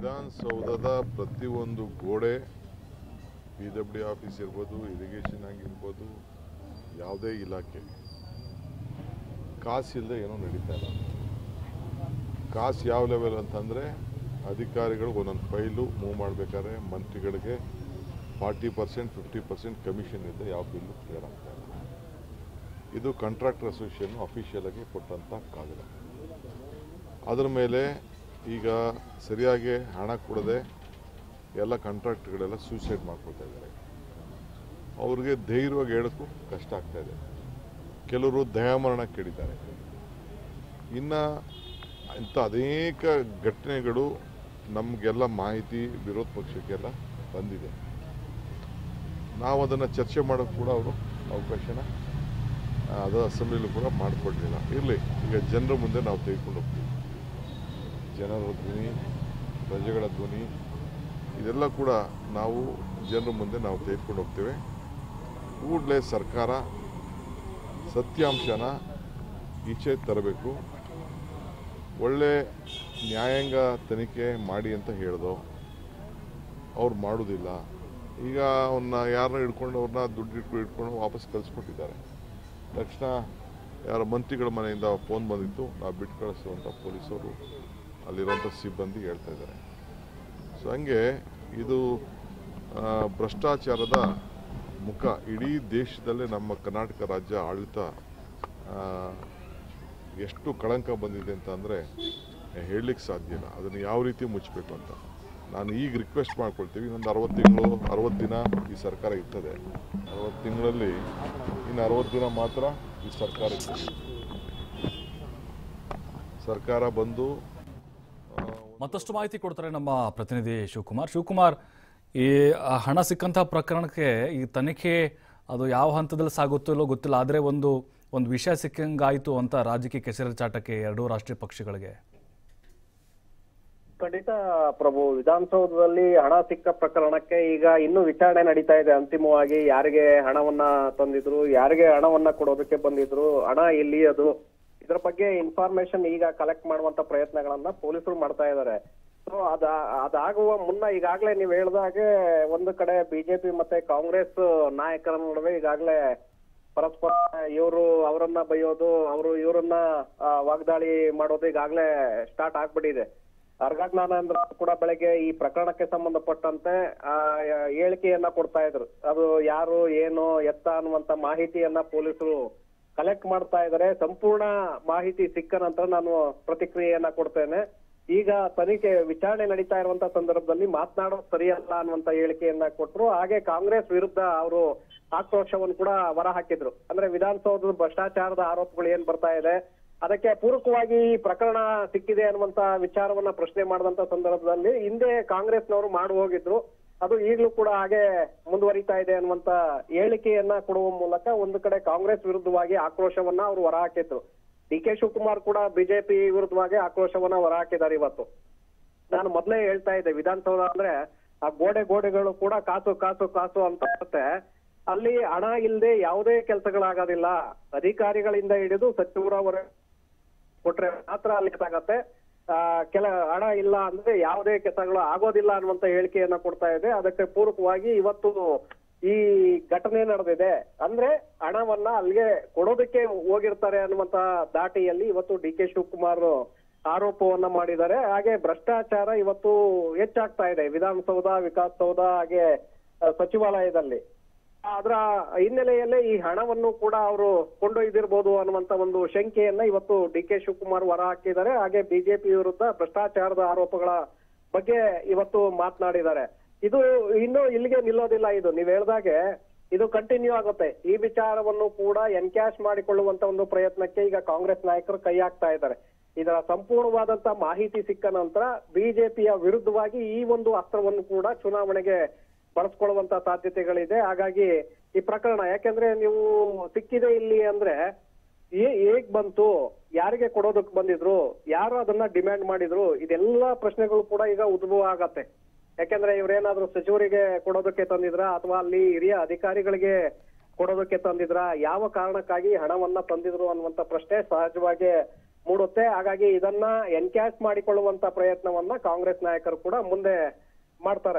ವಿಧಾನಸೌಧದ ಪ್ರತಿಯೊಂದು ಗೋಡೆ ಪಿ ಡಬ್ಲ್ಯೂ ಆಫೀಸ್ ಇರ್ಬೋದು ಇರಿಗೇಷನ್ ಆಗಿರ್ಬೋದು ಯಾವುದೇ ಇಲಾಖೆ ಕಾಸಿಲ್ಲದೆ ಏನೂ ನಡೀತಾ ಇಲ್ಲ ಕಾಸು ಯಾವ ಲೆವೆಲ್ ಅಂತಂದರೆ ಅಧಿಕಾರಿಗಳು ಒಂದೊಂದು ಫೈಲು ಮೂವ್ ಮಾಡಬೇಕಾದ್ರೆ ಮಂತ್ರಿಗಳಿಗೆ forty percent fifty percent commission ಇದ್ದರೆ ಯಾವ ಬಿಲ್ಲು ಕ್ಲಿಯರ್ ಆಗ್ತಾ ಇಲ್ಲ ಇದು ಕಾಂಟ್ರಾಕ್ಟರ್ ಅಸೋಸಿಯೇಷನ್ ಅಫಿಷಿಯಲ್ ಆಗಿ ಕೊಟ್ಟಂಥ ಕಾಗದ ಅದರ ಮೇಲೆ ಈಗ ಸರಿಯಾಗಿ ಹಣ ಕೊಡದೆ ಎಲ್ಲ ಕಾಂಟ್ರಾಕ್ಟ್ಗಳೆಲ್ಲ ಸೂಸೈಡ್ ಮಾಡ್ಕೊಳ್ತಾ ಇದ್ದಾರೆ ಅವ್ರಿಗೆ ಧೈರ್ಯವಾಗಿ ಹೇಳೋಕ್ಕೂ ಕಷ್ಟ ಆಗ್ತಾ ಇದೆ ಕೆಲವರು ದಯಾಮರಣ ಕೇಳಿದ್ದಾರೆ ಇನ್ನು ಇಂಥ ಅನೇಕ ಘಟನೆಗಳು ನಮಗೆಲ್ಲ ಮಾಹಿತಿ ವಿರೋಧ ಪಕ್ಷಕ್ಕೆಲ್ಲ ಬಂದಿದೆ ನಾವು ಅದನ್ನು ಚರ್ಚೆ ಮಾಡೋಕ್ಕೆ ಕೂಡ ಅವರು ಅವಕಾಶನ ಆ, ಅದು ಅಸೆಂಬ್ಲಿಲೂ ಕೂಡ ಮಾಡಿಕೊಡ್ಲಿಲ್ಲ ಇರಲಿ ಈಗ ಜನರ ಮುಂದೆ ನಾವು ತೆಗೆದುಕೊಂಡು ಹೋಗ್ತೀವಿ ಜನರ ಧ್ವನಿ ಪ್ರಜೆಗಳ ಧ್ವನಿ ಇದೆಲ್ಲ ಕೂಡ ನಾವು ಜನರ ಮುಂದೆ ನಾವು ತೆಗೆದುಕೊಂಡು ಹೋಗ್ತೇವೆ ಕೂಡಲೇ ಸರ್ಕಾರ ಸತ್ಯಾಂಶನ ಈಚೆ ತರಬೇಕು ಒಳ್ಳೆ ನ್ಯಾಯಾಂಗ ತನಿಖೆ ಮಾಡಿ ಅಂತ ಹೇಳ್ದೋ ಅವ್ರು ಮಾಡೋದಿಲ್ಲ ಈಗ ಅವನ್ನ ಯಾರನ್ನ ಹಿಡ್ಕೊಂಡು ಅವ್ರನ್ನ ದುಡ್ಡು ಇಟ್ಕೊಂಡು ಹಿಡ್ಕೊಂಡು ವಾಪಸ್ ಕಳಿಸ್ಕೊಟ್ಟಿದ್ದಾರೆ ತಕ್ಷಣ ಯಾರ ಮಂತ್ರಿಗಳ ಮನೆಯಿಂದ ಫೋನ್ ಬಂದಿತ್ತು ನಾವು ಬಿಟ್ಟು ಕಳಿಸುವಂಥ ಪೊಲೀಸರು ಅಲ್ಲಿರುವಂಥ ಸಿಬ್ಬಂದಿ ಹೇಳ್ತಾ ಇದ್ದಾರೆ ಸೊ ಹಂಗೆ ಇದು ಆ, ಭ್ರಷ್ಟಾಚಾರದ ಮುಖ ಇಡೀ ದೇಶದಲ್ಲೇ ನಮ್ಮ ಕರ್ನಾಟಕ ರಾಜ್ಯ ಆಡಳಿತ ಆ, ಎಷ್ಟು ಕಳಂಕ ಬಂದಿದೆ ಅಂತ ಅಂದರೆ ಹೇಳಲಿಕ್ಕೆ ಸಾಧ್ಯ ಇಲ್ಲ ಅದನ್ನು ಯಾವ ರೀತಿ ಮುಚ್ಚಬೇಕು ಅಂತ ನಾನು ಈಗ ರಿಕ್ವೆಸ್ಟ್ ಮಾಡ್ಕೊಳ್ತೀವಿ ಇನ್ನೊಂದು ಅರವತ್ತು ತಿಂಗಳು ಅರವತ್ತು ದಿನ ಈ ಸರ್ಕಾರ ಇರ್ತದೆ ಅರವತ್ತು ತಿಂಗಳಲ್ಲಿ ಇನ್ನು ಅರವತ್ತು ದಿನ ಮಾತ್ರ ಈ ಸರ್ಕಾರ ಇರ್ತದೆ ಸರ್ಕಾರ ಬಂದು ಆ, ಮತ್ತಷ್ಟು ಮಾಹಿತಿ ಕೊಡ್ತಾರೆ ನಮ್ಮ ಪ್ರತಿನಿಧಿ ಶಿವಕುಮಾರ್ ಶಿವಕುಮಾರ್ ಈ ಆ, ಹಣ ಸಿಕ್ಕಂತಹ ಪ್ರಕರಣಕ್ಕೆ ಈ ತನಿಖೆ ಅದು ಯಾವ ಹಂತದಲ್ಲಿ ಸಾಗುತ್ತೋ ಇಲ್ಲೋ ಗೊತ್ತಿಲ್ಲ ಆದರೆ ಒಂದು ಒಂದು ವಿಷಯ ಸಿಕ್ಕಂಗಾಯಿತು ಅಂತ ರಾಜಕೀಯ ಕೆಸರೆಚಾಟಕ್ಕೆ ಎರಡೂ ರಾಷ್ಟ್ರೀಯ ಪಕ್ಷಗಳಿಗೆ ಖಂಡಿತ ಪ್ರಭು ವಿಧಾನಸೌಧದಲ್ಲಿ ಹಣ ಸಿಕ್ಕ ಪ್ರಕರಣಕ್ಕೆ ಈಗ ಇನ್ನೂ ವಿಚಾರಣೆ ನಡೀತಾ ಇದೆ ಅಂತಿಮವಾಗಿ ಯಾರಿಗೆ ಹಣವನ್ನ ತಂದಿದ್ರು ಯಾರಿಗೆ ಹಣವನ್ನ ಕೊಡೋದಕ್ಕೆ ಬಂದಿದ್ರು ಹಣ ಎಲ್ಲಿ ಅದು ಇದ್ರ ಬಗ್ಗೆ ಇನ್ಫಾರ್ಮೇಶನ್ ಈಗ ಕಲೆಕ್ಟ್ ಮಾಡುವಂತ ಪ್ರಯತ್ನಗಳನ್ನ ಪೊಲೀಸರು ಮಾಡ್ತಾ ಇದ್ದಾರೆ ಸೊ ಅದ ಅದಾಗುವ ಮುನ್ನ ಈಗಾಗಲೇ ನೀವು ಹೇಳ್ದಾಗೆ ಒಂದು ಕಡೆ ಬಿಜೆಪಿ ಮತ್ತೆ ಕಾಂಗ್ರೆಸ್ ನಾಯಕರ ನಡುವೆ ಈಗಾಗಲೇ ಪರಸ್ಪರ ಇವರು ಅವರನ್ನ ಬೈಯೋದು ಅವರು ಇವರನ್ನ ಆ, ವಾಗ್ದಾಳಿ ಮಾಡೋದು ಈಗಾಗಲೇ ಸ್ಟಾರ್ಟ್ ಆಗ್ಬಿಟ್ಟಿದೆ ಅರ್ಘಜ್ಞಾನೇಂದ್ರ ಕೂಡ ಬೆಳಗ್ಗೆ ಈ ಪ್ರಕರಣಕ್ಕೆ ಸಂಬಂಧಪಟ್ಟಂತೆ ಆ ಯ- ಹೇಳಿಕೆಯನ್ನ ಕೊಡ್ತಾ ಇದ್ರು ಅದು ಯಾರು ಏನು ಎತ್ತ ಅನ್ನುವಂತ ಮಾಹಿತಿಯನ್ನ ಪೊಲೀಸರು ಕಲೆಕ್ಟ್ ಮಾಡ್ತಾ ಇದ್ದಾರೆ ಸಂಪೂರ್ಣ ಮಾಹಿತಿ ಸಿಕ್ಕ ನಂತರ ನಾನು ಪ್ರತಿಕ್ರಿಯೆಯನ್ನ ಕೊಡ್ತೇನೆ ಈಗ ತನಿಖೆ ವಿಚಾರಣೆ ನಡೀತಾ ಇರುವಂತ ಸಂದರ್ಭದಲ್ಲಿ ಮಾತನಾಡೋದು ಸರಿಯಲ್ಲ ಅನ್ನುವಂತ ಹೇಳಿಕೆಯನ್ನ ಕೊಟ್ರು ಹಾಗೆ ಕಾಂಗ್ರೆಸ್ ವಿರುದ್ಧ ಅವರು ಆಕ್ರೋಶವನ್ನು ಕೂಡ ಹೊರ ಹಾಕಿದ್ರು ಅಂದ್ರೆ ವಿಧಾನಸೌಧದ ಭ್ರಷ್ಟಾಚಾರದ ಆರೋಪಗಳು ಏನ್ ಬರ್ತಾ ಇದೆ ಅದಕ್ಕೆ ಪೂರಕವಾಗಿ ಈ ಪ್ರಕರಣ ಸಿಕ್ಕಿದೆ ಅನ್ನುವಂತ ವಿಚಾರವನ್ನ ಪ್ರಶ್ನೆ ಮಾಡಿದಂತ ಸಂದರ್ಭದಲ್ಲಿ ಹಿಂದೆ ಕಾಂಗ್ರೆಸ್ನವರು ಮಾಡು ಹೋಗಿದ್ರು ಅದು ಈಗಲೂ ಕೂಡ ಹಾಗೆ ಮುಂದುವರಿತಾ ಇದೆ ಅನ್ನುವಂತ ಹೇಳಿಕೆಯನ್ನ ಕೊಡುವ ಮೂಲಕ ಒಂದು ಕಡೆ ಕಾಂಗ್ರೆಸ್ ವಿರುದ್ಧವಾಗಿ ಆಕ್ರೋಶವನ್ನ ಅವರು ಹೊರಹಾಕಿದ್ರು ಡಿ ಕೆ ಶಿವಕುಮಾರ್ ಕೂಡ ಬಿಜೆಪಿ ವಿರುದ್ಧವಾಗಿ ಆಕ್ರೋಶವನ್ನ ಹೊರಹಾಕಿದ್ದಾರೆ ಇವತ್ತು ನಾನು ಮೊದಲೇ ಹೇಳ್ತಾ ಇದ್ದೆ ವಿಧಾನಸೌಧ ಅಂದ್ರೆ ಆ ಗೋಡೆ ಗೋಡೆಗಳು ಕೂಡ ಕಾಸು ಕಾಸು ಕಾಸು ಅಂತ ಇರುತ್ತೆ ಅಲ್ಲಿ ಹಣ ಇಲ್ಲದೆ ಯಾವುದೇ ಕೆಲಸಗಳಾಗೋದಿಲ್ಲ ಅಧಿಕಾರಿಗಳಿಂದ ಹಿಡಿದು ಸಚಿವರವರೆಗೆ ಕೊಟ್ರೆ ಮಾತ್ರ ಅಲ್ಲಿ ಆಗತ್ತೆ ಆ ಕೆಲ ಹಣ ಇಲ್ಲ ಅಂದ್ರೆ ಯಾವುದೇ ಕೆಲಸಗಳು ಆಗೋದಿಲ್ಲ ಅನ್ನುವಂತ ಹೇಳಿಕೆಯನ್ನ ಕೊಡ್ತಾ ಇದೆ ಅದಕ್ಕೆ ಪೂರಕವಾಗಿ ಇವತ್ತು ಈ ಘಟನೆ ನಡೆದಿದೆ ಅಂದ್ರೆ ಹಣವನ್ನ ಅಲ್ಲಿಗೆ ಕೊಡೋದಕ್ಕೆ ಹೋಗಿರ್ತಾರೆ ಅನ್ನುವಂತ ದಾಟಿಯಲ್ಲಿ ಇವತ್ತು ಡಿ ಕೆ ಶಿವಕುಮಾರ್ ಆರೋಪವನ್ನ ಮಾಡಿದ್ದಾರೆ ಹಾಗೆ ಭ್ರಷ್ಟಾಚಾರ ಇವತ್ತು ಹೆಚ್ಚಾಗ್ತಾ ಇದೆ ವಿಧಾನಸೌಧ ವಿಕಾಸಸೌಧ ಹಾಗೆ ಆ, ಸಚಿವಾಲಯದಲ್ಲಿ ಅದರ ಹಿನ್ನೆಲೆಯಲ್ಲೇ ಈ ಹಣವನ್ನು ಕೂಡ ಅವರು ಕೊಂಡೊಯ್ದಿರ್ಬೋದು ಅನ್ನುವಂತ ಒಂದು ಶಂಕೆಯನ್ನ ಇವತ್ತು ಡಿ ಕೆ ಶಿವಕುಮಾರ್ ಹೊರ ಹಾಕಿದ್ದಾರೆ ಹಾಗೆ ಬಿಜೆಪಿ ವಿರುದ್ಧ ಭ್ರಷ್ಟಾಚಾರದ ಆರೋಪಗಳ ಬಗ್ಗೆ ಇವತ್ತು ಮಾತನಾಡಿದ್ದಾರೆ ಇದು ಇನ್ನು ಇಲ್ಲಿಗೆ ನಿಲ್ಲೋದಿಲ್ಲ ಇದು ನೀವ್ ಹೇಳ್ದಾಗೆ ಇದು ಕಂಟಿನ್ಯೂ ಆಗುತ್ತೆ ಈ ವಿಚಾರವನ್ನು ಕೂಡ ಎನ್ಕ್ಯಾಶ್ ಮಾಡಿಕೊಳ್ಳುವಂತ ಒಂದು ಪ್ರಯತ್ನಕ್ಕೆ ಈಗ ಕಾಂಗ್ರೆಸ್ ನಾಯಕರು ಕೈ ಹಾಕ್ತಾ ಇದ್ದಾರೆ ಇದರ ಸಂಪೂರ್ಣವಾದಂತ ಮಾಹಿತಿ ಸಿಕ್ಕ ನಂತರ ಬಿಜೆಪಿಯ ವಿರುದ್ಧವಾಗಿ ಈ ಒಂದು ಅಸ್ತ್ರವನ್ನು ಕೂಡ ಚುನಾವಣೆಗೆ ಬಳಸ್ಕೊಳ್ಳುವಂತ ಸಾಧ್ಯತೆಗಳಿದೆ ಹಾಗಾಗಿ ಈ ಪ್ರಕರಣ ಯಾಕೆಂದ್ರೆ ನೀವು ಸಿಕ್ಕಿದೆ ಇಲ್ಲಿ ಅಂದ್ರೆ ಹೇ- ಹೇಗ್ ಬಂತು ಯಾರಿಗೆ ಕೊಡೋದಕ್ ಬಂದಿದ್ರು ಯಾರು ಅದನ್ನ ಡಿಮ್ಯಾಂಡ್ ಮಾಡಿದ್ರು ಇದೆಲ್ಲ ಪ್ರಶ್ನೆಗಳು ಕೂಡ ಈಗ ಉದ್ಭವ ಆಗತ್ತೆ ಯಾಕೆಂದ್ರೆ ಇವ್ರೇನಾದ್ರೂ ಸಚಿವರಿಗೆ ಕೊಡೋದಕ್ಕೆ ತಂದಿದ್ರ ಅಥವಾ ಅಲ್ಲಿ ಹಿರಿಯ ಅಧಿಕಾರಿಗಳಿಗೆ ಕೊಡೋದಕ್ಕೆ ತಂದಿದ್ರ ಯಾವ ಕಾರಣಕ್ಕಾಗಿ ಹಣವನ್ನ ತಂದಿದ್ರು ಅನ್ನುವಂತ ಪ್ರಶ್ನೆ ಸಹಜವಾಗಿ ಮೂಡುತ್ತೆ ಹಾಗಾಗಿ ಇದನ್ನ ಎನ್ಕ್ಯಾಶ್ ಮಾಡಿಕೊಳ್ಳುವಂತ ಪ್ರಯತ್ನವನ್ನ ಕಾಂಗ್ರೆಸ್ ನಾಯಕರು ಕೂಡ ಮುಂದೆ ಮಾಡ್ತಾರೆ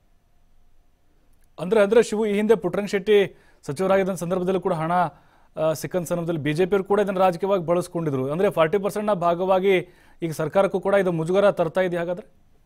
ಅಂದ್ರೆ ಅಂದ್ರೆ ಶಿವು ಈ ಹಿಂದೆ ಪುಟ್ಟರಂಗ ಶೆಟ್ಟಿ ಸಚಿವರಾಗಿದ್ದ ಸಂದರ್ಭದಲ್ಲೂ ಕೂಡ ಹಣ ಆ, ಸಿಕ್ಕಂತ ಸಂದರ್ಭದಲ್ಲಿ ಬಿಜೆಪಿಯವರು ಕೂಡ ಇದನ್ನು ರಾಜಕೀಯವಾಗಿ ಬಳಸ್ಕೊಂಡಿದ್ರು ಅಂದ್ರೆ ಫಾರ್ಟಿ ಪರ್ಸೆಂಟ್ನ ಭಾಗವಾಗಿ ಈಗ ಸರ್ಕಾರಕ್ಕೂ ಕೂಡ ಇದು ಮುಜುಗರ ತರ್ತಾ ಇದೆ ಹಾಗಾದ್ರೆ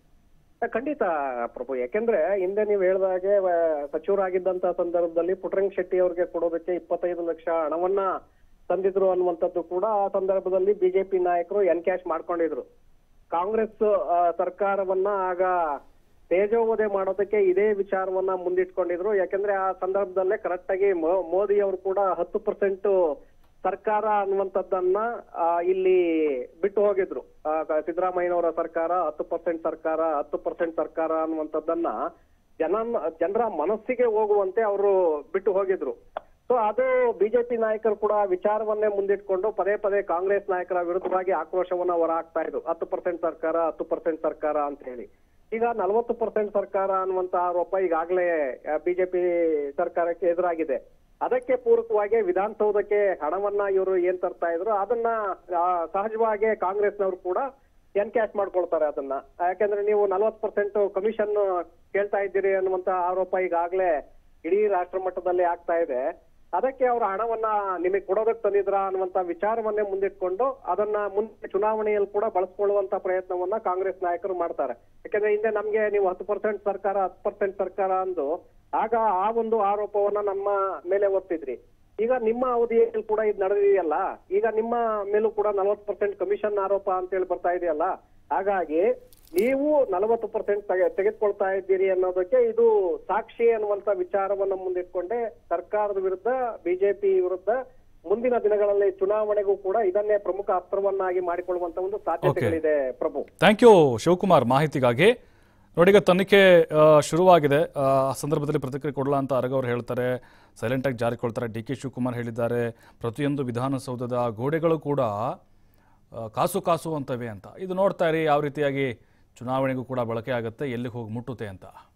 ಖಂಡಿತ ಪ್ರಭು ಯಾಕೆಂದ್ರೆ ಹಿಂದೆ ನೀವು ಹೇಳ್ದಾಗೆ ವ- ಸಚಿವರಾಗಿದ್ದಂತ ಸಂದರ್ಭದಲ್ಲಿ ಪುಟ್ಟರಂಗ ಶೆಟ್ಟಿ ಅವರಿಗೆ ಕೊಡೋದಕ್ಕೆ ಇಪ್ಪತ್ತೈದು ಲಕ್ಷ ಹಣವನ್ನ ತಂದಿದ್ರು ಅನ್ನುವಂಥದ್ದು ಕೂಡ ಆ ಸಂದರ್ಭದಲ್ಲಿ ಬಿಜೆಪಿ ನಾಯಕರು ಎನ್ಕ್ಯಾಶ್ ಮಾಡ್ಕೊಂಡಿದ್ರು ಕಾಂಗ್ರೆಸ್ ಆ, ಸರ್ಕಾರವನ್ನ ಆಗ ತೇಜೋವಧೆ ಮಾಡೋದಕ್ಕೆ ಇದೇ ವಿಚಾರವನ್ನ ಮುಂದಿಟ್ಕೊಂಡಿದ್ರು ಯಾಕಂದ್ರೆ ಆ ಸಂದರ್ಭದಲ್ಲೇ ಕರೆಕ್ಟ್ ಆಗಿ ಮೋ- ಮೋದಿ ಅವರು ಕೂಡ ಹತ್ತು ಪರ್ಸೆಂಟ್ ಸರ್ಕಾರ ಅನ್ನುವಂಥದ್ದನ್ನ ಆ, ಇಲ್ಲಿ ಬಿಟ್ಟು ಹೋಗಿದ್ರು ಆ, ಕ- ಸಿದ್ದರಾಮಯ್ಯನವರ ಸರ್ಕಾರ ಹತ್ತು ಪರ್ಸೆಂಟ್ ಸರ್ಕಾರ ಹತ್ತು ಪರ್ಸೆಂಟ್ ಸರ್ಕಾರ ಅನ್ನುವಂಥದ್ದನ್ನ ಜನ ಜನರ ಮನಸ್ಸಿಗೆ ಹೋಗುವಂತೆ ಅವರು ಬಿಟ್ಟು ಹೋಗಿದ್ರು ಸೊ ಅದು ಬಿಜೆಪಿ ನಾಯಕರು ಕೂಡ ವಿಚಾರವನ್ನೇ ಮುಂದಿಟ್ಕೊಂಡು ಪದೇ ಪದೇ ಕಾಂಗ್ರೆಸ್ ನಾಯಕರ ವಿರುದ್ಧವಾಗಿ ಆಕ್ರೋಶವನ್ನ ಹೊರಹಾಕ್ತಾ ಇದ್ರು ಹತ್ತು ಪರ್ಸೆಂಟ್ ಸರ್ಕಾರ ಹತ್ತು ಪರ್ಸೆಂಟ್ ಸರ್ಕಾರ ಅಂತ ಹೇಳಿ ಈಗ ನಲವತ್ತು ಪರ್ಸೆಂಟ್ ಸರ್ಕಾರ ಅನ್ನುವಂತ ಆರೋಪ ಈಗಾಗಲೇ ಬಿಜೆಪಿ ಸರ್ಕಾರಕ್ಕೆ ಎದುರಾಗಿದೆ ಅದಕ್ಕೆ ಪೂರಕವಾಗಿ ವಿಧಾನಸೌಧಕ್ಕೆ ಹಣವನ್ನ ಇವರು ಏನ್ ತರ್ತಾ ಇದ್ರು ಅದನ್ನ ಆ, ಸಹಜವಾಗಿ ಕಾಂಗ್ರೆಸ್ನವರು ಕೂಡ ಎನ್ಕ್ಯಾಶ್ ಮಾಡ್ಕೊಳ್ತಾರೆ ಅದನ್ನ ಯಾಕಂದ್ರೆ ನೀವು ನಲವತ್ತು ಪರ್ಸೆಂಟ್ ಕಮಿಷನ್ ಕೇಳ್ತಾ ಇದ್ದೀರಿ ಅನ್ನುವಂತ ಆರೋಪ ಈಗಾಗಲೇ ಇಡೀ ರಾಷ್ಟ್ರ ಮಟ್ಟದಲ್ಲಿ ಆಗ್ತಾ ಇದೆ ಅದಕ್ಕೆ ಅವ್ರ ಹಣವನ್ನ ನಿಮಗೆ ಕೊಡೋದಕ್ಕೆ ತಂದಿದ್ರ ಅನ್ನುವಂತ ವಿಚಾರವನ್ನೇ ಮುಂದಿಟ್ಕೊಂಡು ಅದನ್ನ ಮುಂದೆ ಚುನಾವಣೆಯಲ್ಲಿ ಕೂಡ ಬಳಸ್ಕೊಳ್ಳುವಂತ ಪ್ರಯತ್ನವನ್ನ ಕಾಂಗ್ರೆಸ್ ನಾಯಕರು ಮಾಡ್ತಾರೆ ಯಾಕಂದ್ರೆ ಹಿಂದೆ ನಮ್ಗೆ ನೀವು ಹತ್ತು ಪರ್ಸೆಂಟ್ ಸರ್ಕಾರ ಹತ್ತು ಪರ್ಸೆಂಟ್ ಸರ್ಕಾರ ಅಂದು ಆಗ ಆ ಒಂದು ಆರೋಪವನ್ನ ನಮ್ಮ ಮೇಲೆ ಒತ್ತಿದ್ರಿ ಈಗ ನಿಮ್ಮ ಅವಧಿಯಲ್ಲಿ ಕೂಡ ಇದು ನಡೆದಿದೆಯಲ್ಲ ಈಗ ನಿಮ್ಮ ಮೇಲೂ ಕೂಡ ನಲವತ್ತು ಪರ್ಸೆಂಟ್ ಕಮಿಷನ್ ಆರೋಪ ಅಂತೇಳಿ ಬರ್ತಾ ಇದೆಯಲ್ಲ ಹಾಗಾಗಿ ನೀವು ನಲವತ್ತು ಪರ್ಸೆಂಟ್ ತೆಗೆದುಕೊಳ್ತಾ ಇದ್ದೀರಿ ಅನ್ನೋದಕ್ಕೆ ಇದು ಸಾಕ್ಷಿ ಅನ್ನುವಂತ ವಿಚಾರವನ್ನ ಮುಂದಿಟ್ಕೊಂಡೆ ಸರ್ಕಾರದ ವಿರುದ್ಧ ಬಿಜೆಪಿ ವಿರುದ್ಧ ಮುಂದಿನ ದಿನಗಳಲ್ಲಿ ಚುನಾವಣೆಗೂ ಕೂಡ ಇದನ್ನೇ ಪ್ರಮುಖ ಅಸ್ತ್ರವನ್ನಾಗಿ ಮಾಡಿಕೊಳ್ಳುವಂತ ಒಂದು ಸಾಧ್ಯತೆಗಳಿದೆ ಪ್ರಭು ಥ್ಯಾಂಕ್ ಯು ಶಿವಕುಮಾರ್ ಮಾಹಿತಿಗಾಗಿ ನೋಡಿ ಈಗ ತನಿಖೆ ಆ, ಶುರುವಾಗಿದೆ ಆ ಆ ಸಂದರ್ಭದಲ್ಲಿ ಪ್ರತಿಕ್ರಿಯೆ ಕೊಡಲ್ಲ ಅಂತ ಅರಗ ಅವರು ಹೇಳ್ತಾರೆ ಸೈಲೆಂಟಾಗಿ ಜಾರಿಕೊಳ್ತಾರೆ ಡಿ ಕೆ ಶಿವಕುಮಾರ್ ಹೇಳಿದ್ದಾರೆ ಪ್ರತಿಯೊಂದು ವಿಧಾನಸೌಧದ ಗೋಡೆಗಳು ಕೂಡ ಆ, ಕಾಸು ಕಾಸು ಅಂತವೆ ಅಂತ ಇದು ನೋಡ್ತಾ ಇರಿ ಯಾವ ರೀತಿಯಾಗಿ ಚುನಾವಣೆಗೂ ಕೂಡ ಬಳಕೆ ಆಗುತ್ತೆ ಎಲ್ಲಿಗೆ ಹೋಗಿ ಮುಟ್ಟುತ್ತೆ ಅಂತ